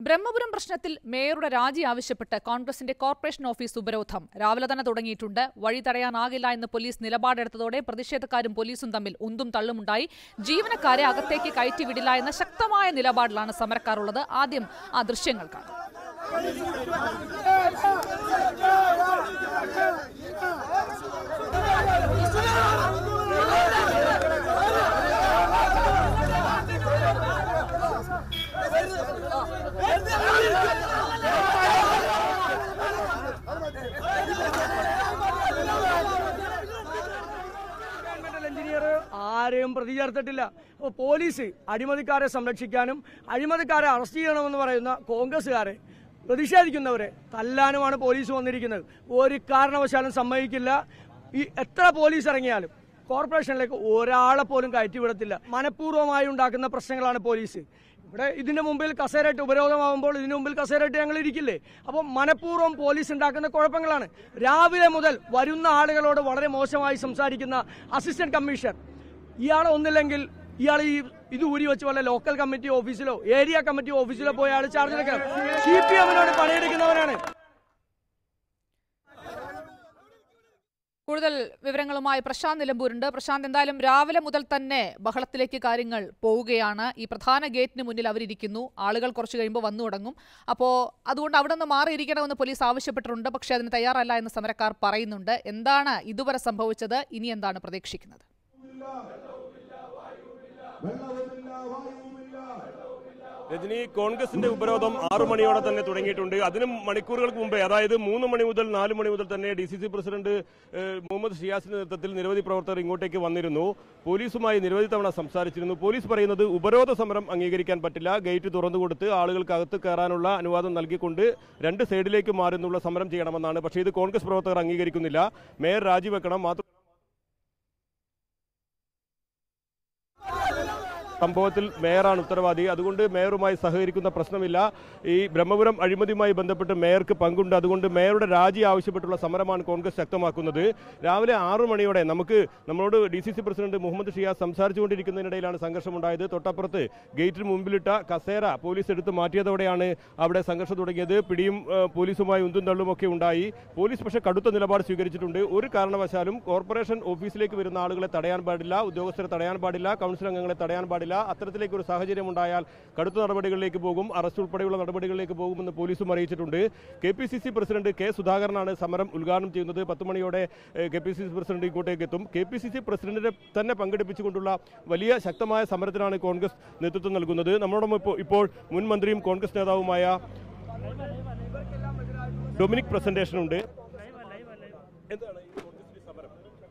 ബ്രഹ്മപുരം പ്രശ്നത്തിൽ മേയറുടെ രാജി ആവശ്യപ്പെട്ട് കോൺഗ്രസിന്റെ കോർപ്പറേഷൻ ഓഫീസ് ഉപരോധം രാവിലെ തന്നെ തുടങ്ങിയിട്ടുണ്ട് വഴി തടയാനാകില്ല എന്ന് പോലീസ് നിലപാടെടുത്തതോടെ പ്രതിഷേധക്കാരും പോലീസും തമ്മിൽ ഉന്തും തള്ളുമുണ്ടായി ജീവനക്കാരെ അകത്തേക്ക് കയറ്റിവിടില്ല എന്ന ശക്തമായ നിലപാടിലാണ് സമരക്കാർ ഉള്ളത് ആദ്യം ആ ദൃശ്യങ്ങൾ കാണാം എൻവയറൺമെന്റൽ എഞ്ചിനീയർ ആരെയും പ്രതി ചേർത്തിട്ടില്ല അപ്പോൾ പോലീസ് അഴിമതിക്കാരെ സംരക്ഷിക്കാനും അഴിമതിക്കാരെ അറസ്റ്റ് ചെയ്യണമെന്ന് പറയുന്ന കോൺഗ്രസ്സുകാരെ പ്രതിഷേധിക്കുന്നവരെ തല്ലാനുമാണ് പോലീസ് വന്നിരിക്കുന്നത് ഒരു കാരണവശാലും സമ്മതിക്കില്ല ഈ എത്ര പോലീസ് ഇറങ്ങിയാലും കോർപ്പറേഷനിലേക്ക് ഒരാളെ പോലും കയറ്റിവിടത്തില്ല മനഃപൂർവ്വമായി ഉണ്ടാക്കുന്ന പ്രശ്നങ്ങളാണ് പോലീസ് ഇവിടെ ഇതിന്റെ മുമ്പിൽ കസേരയിട്ട് ഉപരോധമാകുമ്പോൾ ഇതിന് മുമ്പിൽ കസേരയിട്ട് ഞങ്ങൾ ഇരിക്കില്ലേ അപ്പോൾ മനഃപൂർവ്വം പോലീസ് ഉണ്ടാക്കുന്ന കുഴപ്പങ്ങളാണ് രാവിലെ മുതൽ വരുന്ന ആളുകളോട് വളരെ മോശമായി സംസാരിക്കുന്ന അസിസ്റ്റന്റ് കമ്മീഷണർ ഇയാളെ ഒന്നില്ലെങ്കിൽ ഇയാൾ ഈ ഇത് ഊരി വെച്ച് വല്ല ലോക്കൽ കമ്മിറ്റി ഓഫീസിലോ ഏരിയ കമ്മിറ്റി ഓഫീസിലോ പോയി അയാൾ ചാർജ് എടുക്കണം സി പി എമ്മിനോട് പണിയെടുക്കുന്നവരാണ് കൂടുതൽ വിവരങ്ങളുമായി പ്രശാന്ത് നിലമ്പൂരുണ്ട് പ്രശാന്ത് എന്തായാലും രാവിലെ മുതൽ തന്നെ ബഹളത്തിലേക്ക് കാര്യങ്ങൾ പോവുകയാണ് ഈ പ്രധാന ഗേറ്റിന് മുന്നിൽ അവരിയ്ക്കുന്നു ആളുകൾ കുറച്ച് കഴിയുമ്പോൾ വന്നു തുടങ്ങും അപ്പോൾ അതുകൊണ്ട് അവിടെ നിന്ന് മാറിയിരിക്കണമെന്ന് പോലീസ് ആവശ്യപ്പെട്ടിട്ടുണ്ട് പക്ഷേ അതിന് തയ്യാറല്ല എന്ന് സമരക്കാർ പറയുന്നുണ്ട് എന്താണ് ഇതുവരെ സംഭവിച്ചത് ഇനി എന്താണ് പ്രതീക്ഷിക്കുന്നത് രജനി കോൺഗ്രസിന്റെ ഉപരോധം ആറു മണിയോടെ തന്നെ തുടങ്ങിയിട്ടുണ്ട് അതിനും മണിക്കൂറുകൾക്ക് മുമ്പേ അതായത് മൂന്ന് മണി മുതൽ നാല് മണി മുതൽ തന്നെ ഡി സി സി പ്രസിഡന്റ് ഏഹ്, മുഹമ്മദ് ഷിയാസിന്റെ നേതൃത്വത്തിൽ നിരവധി പ്രവർത്തകർ ഇങ്ങോട്ടേക്ക് വന്നിരുന്നു പോലീസുമായി നിരവധി തവണ സംസാരിച്ചിരുന്നു പോലീസ് പറയുന്നത് ഉപരോധ സമരം അംഗീകരിക്കാൻ പറ്റില്ല ഗേറ്റ് തുറന്നു കൊടുത്ത് ആളുകൾക്ക് അകത്ത് കയറാനുള്ള അനുവാദം നൽകിക്കൊണ്ട് രണ്ട് സൈഡിലേക്ക് മാറുന്നുള്ള സമരം ചെയ്യണമെന്നാണ് പക്ഷേ ഇത് കോൺഗ്രസ് പ്രവർത്തകർ അംഗീകരിക്കുന്നില്ല മേയർ രാജിവെക്കണം മാത്രം സംഭവത്തിൽ മേയറാണ് ഉത്തരവാദി അതുകൊണ്ട് മേയറുമായി സഹകരിക്കുന്ന പ്രശ്നമില്ല ഈ ബ്രഹ്മപുരം അഴിമതിയുമായി ബന്ധപ്പെട്ട് മേയർക്ക് പങ്കുണ്ട് അതുകൊണ്ട് മേയറുടെ രാജി ആവശ്യപ്പെട്ടുള്ള സമരമാണ് കോൺഗ്രസ് ശക്തമാക്കുന്നത് രാവിലെ ആറു മണിയോടെ നമുക്ക് നമ്മളോട് D C C president Muhammad Shiyas സംസാരിച്ചുകൊണ്ടിരിക്കുന്നതിനിടയിലാണ് സംഘർഷമുണ്ടായത് തൊട്ടപ്പുറത്ത് ഗേറ്റിന് മുമ്പിലിട്ട കസേര പോലീസ് എടുത്ത് മാറ്റിയതോടെയാണ് അവിടെ സംഘർഷം തുടങ്ങിയത് പിടിയും ഏഹ്, പോലീസുമായി ഉന്തും തള്ളുമൊക്കെ ഉണ്ടായി പോലീസ് പക്ഷേ കടുത്ത നിലപാട് സ്വീകരിച്ചിട്ടുണ്ട് ഒരു കാരണവശാലും കോർപ്പറേഷൻ ഓഫീസിലേക്ക് വരുന്ന ആളുകളെ തടയാൻ പാടില്ല ഉദ്യോഗസ്ഥരെ തടയാൻ പാടില്ല കൗൺസിൽ അംഗങ്ങളെ തടയാൻ പാടില്ല അത്തരത്തിലേക്ക് ഒരു സാഹചര്യം ഉണ്ടായാൽ കടുത്ത നടപടികളിലേക്ക് പോകും അറസ്റ്റ് ഉൾപ്പെടെയുള്ള നടപടികളിലേക്ക് പോകുമെന്ന് പോലീസും അറിയിച്ചിട്ടുണ്ട് K P C C president K സുധാകരനാണ് സമരം ഉദ്ഘാടനം ചെയ്യുന്നത് പത്ത് മണിയോടെ K P C C president ഇങ്ങോട്ടേക്ക് എത്തും കെ പി സി സി പ്രസിഡന്റിനെ തന്നെ പങ്കെടുപ്പിച്ചുകൊണ്ടുള്ള വലിയ ശക്തമായ സമരത്തിനാണ് കോൺഗ്രസ് നേതൃത്വം നൽകുന്നത് നമ്മളോടൊപ്പം ഇപ്പോൾ ഇപ്പോൾ മുൻ മന്ത്രിയും കോൺഗ്രസ് നേതാവുമായ ഡൊമിനിക് പ്രസന്റേഷൻ ഉണ്ട് എന്താണ് ഈ കോൺഗ്രസിന്റെ സമരം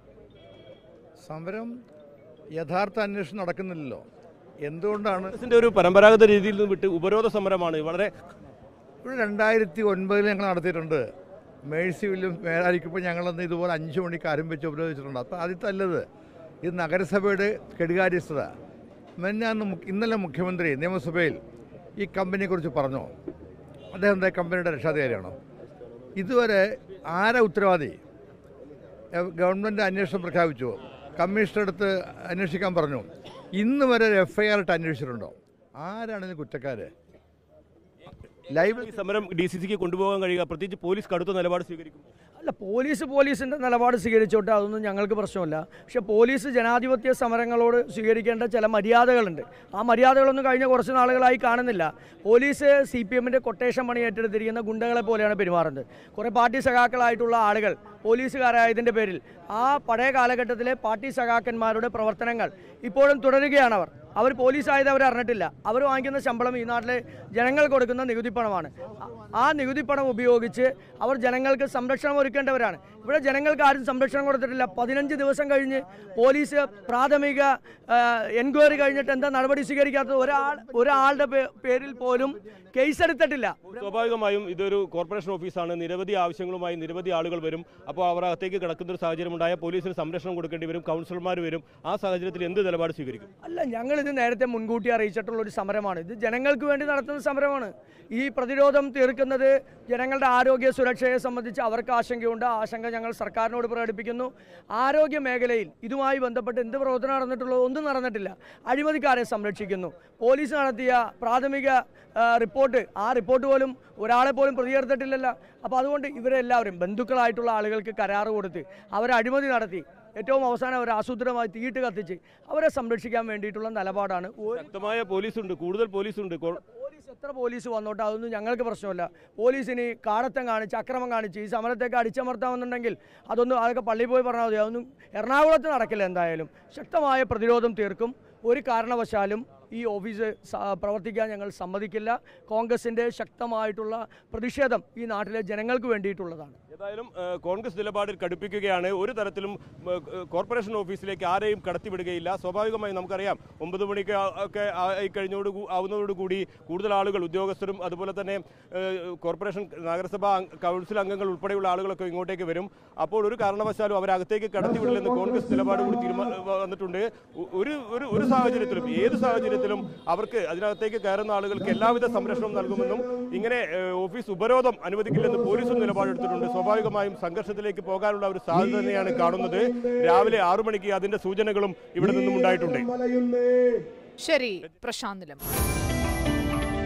സമരം യഥാർത്ഥ അന്വേഷണം നടക്കുന്നില്ലല്ലോ എന്തുകൊണ്ടാണ് കോൺഗ്രസിന്റെ ഒരു പരമ്പരാഗത രീതിയിൽ നിന്ന് വിട്ട് ഉപരോധ സമരമാണ് വളരെ ഇവിടെ രണ്ടായിരത്തി ഒൻപതിൽ ഞങ്ങൾ നടത്തിയിട്ടുണ്ട് മേഴ്സി വില്യം മേലായിരിക്കുമ്പോൾ ഞങ്ങളന്ന് ഇതുപോലെ അഞ്ച് മണിക്ക് ആരംഭിച്ച് ഉപരോധിച്ചിട്ടുണ്ട് അപ്പോൾ ആദ്യത്തെ അല്ലത് ഇത് നഗരസഭയുടെ കെടുകാര്യസ്ഥത മെന്നാന്ന് മു- ഇന്നലെ മുഖ്യമന്ത്രി നിയമസഭയിൽ ഈ കമ്പനിയെക്കുറിച്ച് പറഞ്ഞു അദ്ദേഹം എന്താ കമ്പനിയുടെ രക്ഷാധികാരിയാണോ ഇതുവരെ ആരാ ഉത്തരവാദി എ- ഗവൺമെൻറ് അന്വേഷണം പ്രഖ്യാപിച്ചു കമ്മീഷണർ അടുത്ത് അന്വേഷിക്കാൻ പറഞ്ഞു ഇന്ന് വരെ ഒരു എഫ് ഐ ആർ ഇട്ട് അന്വേഷിച്ചിട്ടുണ്ടോ ആരാണ് ഇതിന് കുറ്റക്കാർ ലൈവ് ഈ സമരം ഡി സി സിക്ക് കൊണ്ടുപോകാൻ കഴിയുക പ്രത്യേകിച്ച് പോലീസ് കടുത്ത നിലപാട് സ്വീകരിക്കും അല്ല പോലീസ് പോലീസിന്റെ നിലപാട് സ്വീകരിച്ചോട്ടെ അതൊന്നും ഞങ്ങൾക്ക് പ്രശ്നമില്ല പക്ഷെ പോലീസ് ജനാധിപത്യ സമരങ്ങളോട് സ്വീകരിക്കേണ്ട ചില മര്യാദകളുണ്ട് ആ മര്യാദകളൊന്നും കഴിഞ്ഞ കുറച്ച് നാളുകളായി കാണുന്നില്ല പോലീസ് സി പി എമ്മിൻ്റെ കൊട്ടേഷൻ പണി ഏറ്റെടുത്തിരിക്കുന്ന ഗുണ്ടകളെ പോലെയാണ് പെരുമാറുന്നത് കുറേ പാർട്ടി സഖാക്കളായിട്ടുള്ള ആളുകൾ പോലീസുകാരായതിൻ്റെ പേരിൽ ആ പഴയ കാലഘട്ടത്തിലെ പാർട്ടി സഖാക്കന്മാരുടെ പ്രവർത്തനങ്ങൾ ഇപ്പോഴും തുടരുകയാണ് അവർ അവർ പോലീസായത് അവർ അറിഞ്ഞിട്ടില്ല അവർ വാങ്ങിക്കുന്ന ശമ്പളം ഈ നാട്ടിലെ ജനങ്ങൾ കൊടുക്കുന്ന നികുതിപ്പണമാണ് ആ- ആ നികുതിപ്പണം ഉപയോഗിച്ച് അവർ ജനങ്ങൾക്ക് സംരക്ഷണം ഒരുക്കേണ്ടവരാണ് ഇവിടെ ജനങ്ങൾക്ക് ആരും സംരക്ഷണം കൊടുത്തിട്ടില്ല പതിനഞ്ച് ദിവസം കഴിഞ്ഞ് പോലീസ് പ്രാഥമിക എൻക്വയറി കഴിഞ്ഞിട്ട് എന്താ നടപടി സ്വീകരിക്കാത്തത് ഒരാൾ ഒരാളുടെ പേ- പേരിൽ പോലും കേസ് എടുത്തിട്ടില്ല സ്വാഭാവികമായും ഇതൊരു കോർപ്പറേഷൻ ഓഫീസാണ് നിരവധി ആവശ്യങ്ങളുമായി നിരവധി ആളുകൾ വരും അപ്പോൾ അവർ അകത്തേക്ക് കിടക്കുന്ന ഒരു സാഹചര്യം ഉണ്ടായ പോലീസിന് സംരക്ഷണം കൊടുക്കേണ്ടി വരും കൗൺസിലർമാർ വരും ആ സാഹചര്യത്തിൽ എന്ത് നിലപാട് സ്വീകരിക്കും അല്ല ഞങ്ങൾ ഇത് നേരത്തെ മുൻകൂട്ടി അറിയിച്ചിട്ടുള്ള ഒരു സമരമാണ് ഇത് ജനങ്ങൾക്ക് വേണ്ടി നടത്തുന്ന സമരമാണ് ഈ പ്രതിരോധം തീർക്കുന്നത് ജനങ്ങളുടെ ആരോഗ്യ സുരക്ഷയെ സംബന്ധിച്ച് അവർക്ക് ആശങ്കയുണ്ട് ആ ആശങ്ക ഞങ്ങൾ സർക്കാരിനോട് പ്രകടിപ്പിക്കുന്നു ആരോഗ്യ മേഖലയിൽ ഇതുമായി ബന്ധപ്പെട്ട് എന്ത് പ്രവർത്തനം നടന്നിട്ടുള്ളൂ ഒന്നും നടന്നിട്ടില്ല അഴിമതിക്കാരെ സംരക്ഷിക്കുന്നു പോലീസ് നടത്തിയ പ്രാഥമിക ആ, റിപ്പോർട്ട് ആ റിപ്പോർട്ട് പോലും ഒരാളെ പോലും പ്രതികർത്തിട്ടില്ലല്ലോ അപ്പോൾ അതുകൊണ്ട് ഇവരെല്ലാവരും ബന്ധുക്കളായിട്ടുള്ള ആളുകൾക്ക് കരാറ് കൊടുത്ത് അവരെ അഴിമതി നടത്തി ഏറ്റവും അവസാനം അവർ ആസൂത്രിതമായി തീയിട്ട് കത്തിച്ച് അവരെ സംരക്ഷിക്കാൻ വേണ്ടിയിട്ടുള്ള നിലപാടാണ് ഒരു ശക്തമായ പോലീസുണ്ട് കൂടുതൽ പോലീസുണ്ട് കോ- പോലീസ് എത്ര പോലീസ് വന്നോട്ടെ അതൊന്നും ഞങ്ങൾക്ക് പ്രശ്നമില്ല പോലീസിന് കാടത്തം കാണിച്ച് അക്രമം കാണിച്ച് ഈ സമരത്തേക്ക് അടിച്ചമർത്താമെന്നുണ്ടെങ്കിൽ അതൊന്നും അതൊക്കെ പള്ളിയിൽ പോയി പറഞ്ഞാൽ മതി അതൊന്നും എറണാകുളത്ത് നടക്കില്ല എന്തായാലും ശക്തമായ പ്രതിരോധം തീർക്കും ഒരു കാരണവശാലും ഈ ഓഫീസ് സ- പ്രവർത്തിക്കാൻ ഞങ്ങൾ സമ്മതിക്കില്ല കോൺഗ്രസിൻ്റെ ശക്തമായിട്ടുള്ള പ്രതിഷേധം ഈ നാട്ടിലെ ജനങ്ങൾക്ക് വേണ്ടിയിട്ടുള്ളതാണ് ഏതായാലും ഏഹ്, കോൺഗ്രസ് നിലപാടിൽ കടുപ്പിക്കുകയാണ് ഒരു തരത്തിലും ഏഹ്, കോർപ്പറേഷൻ ഓഫീസിലേക്ക് ആരെയും കടത്തിവിടുകയില്ല സ്വാഭാവികമായി നമുക്കറിയാം ഒമ്പത് മണിക്ക് ആ- ഒക്കെ ആയി കഴിഞ്ഞോട് കൂ- ആവുന്നതോടുകൂടി കൂടുതൽ ആളുകൾ ഉദ്യോഗസ്ഥരും അതുപോലെ തന്നെ ഏഹ്, കോർപ്പറേഷൻ നഗരസഭ അംഗ- കൗൺസിൽ അംഗങ്ങൾ ഉൾപ്പെടെയുള്ള ആളുകളൊക്കെ ഇങ്ങോട്ടേക്ക് വരും അപ്പോൾ ഒരു കാരണവശാലും അവരകത്തേക്ക് കടത്തിവിടില്ലെന്ന് കോൺഗ്രസ് നിലപാട് കൂടി തീരുമാ വന്നിട്ടുണ്ട് ഒ- ഒരു ഒരു ഒരു സാഹചര്യത്തിലും ഏത് സാഹചര്യത്തിലും അവർക്ക് അതിനകത്തേക്ക് കയറുന്ന ആളുകൾക്ക് എല്ലാവിധ സംരക്ഷണവും നൽകുമെന്നും ഇങ്ങനെ ഏഹ്, ഓഫീസ് ഉപരോധം അനുവദിക്കില്ലെന്ന് പോലീസും നിലപാടെടുത്തിട്ടുണ്ട് സ്വാഭാവികമായും സംഘർഷത്തിലേക്ക് പോകാനുള്ള ഒരു സാധ്യത തന്നെയാണ് കാണുന്നത് രാവിലെ ആറു മണിക്ക് അതിന്റെ സൂചനകളും ഇവിടെ നിന്നും ഉണ്ടായിട്ടുണ്ട് ശരി പ്രശാന്ത് നിലമ്പൂർ